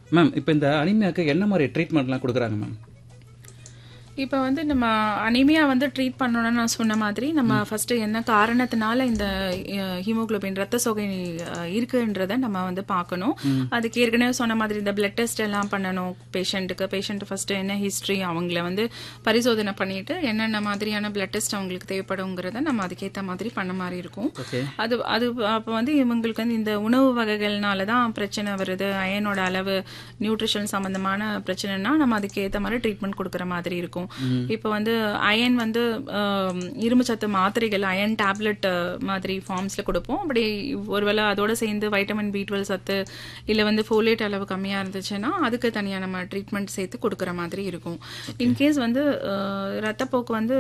ma'am இப்போ இந்த அனிமியாக்கு என்ன மாதிரி ட்ரீட்மெண்ட்லாம் கொடுக்குறாங்க மேம் இப்போ வந்து நம்ம அனிமியா வந்து ட்ரீட் பண்ணணும்னு நான் சொன்ன மாதிரி நம்ம ஃபர்ஸ்ட் என்ன காரணத்தினால இந்த ஹீமோகுளோபின் ரத்த சோகை அஹ், இருக்குன்றத நம்ம வந்து பார்க்கணும் அதுக்கு ஏற்கனவே சொன்ன மாதிரி இந்த பிளட் டெஸ்ட் எல்லாம் பண்ணணும் பேஷண்ட்டுக்கு பேஷண்ட் ஃபர்ஸ்ட் என்ன ஹிஸ்டரி அவங்கள வந்து பரிசோதனை பண்ணிட்டு என்னென்ன மாதிரியான பிளட் டெஸ்ட் அவங்களுக்கு தேவைப்படுங்கிறத நம்ம அதுக்கேற்ற மாதிரி பண்ண மாதிரி இருக்கும் ஓகே அது அது அப்போ வந்து இவங்களுக்கு வந்து இந்த உணவு வகைகள்னால தான் பிரச்சனை வருது அயனோட அளவு நியூட்ரிஷன் சம்பந்தமான பிரச்சனைனா நம்ம அதுக்கு ஏற்ற மாதிரி ட்ரீட்மெண்ட் கொடுக்குற மாதிரி இருக்கும் இப்போ வந்து அயன் வந்து ஆம், இரும்பு சத்து மாத்திரைகள் அயன் டேப்லெட் மாதிரி ஃபார்ம்ஸ்ல கொடுப்போம் அப்படி ஒருவேளை அதோட சேர்ந்து வைட்டமின் பி டுவெல் சத்து இல்லை வந்து ஃபோலேட் அளவு கம்மியா இருந்துச்சுன்னா அதுக்கு தனியாக நம்ம ட்ரீட்மெண்ட் சேர்த்து கொடுக்குற மாதிரி இருக்கும் இன்கேஸ் வந்து அஹ், ரத்தப்போக்கு வந்து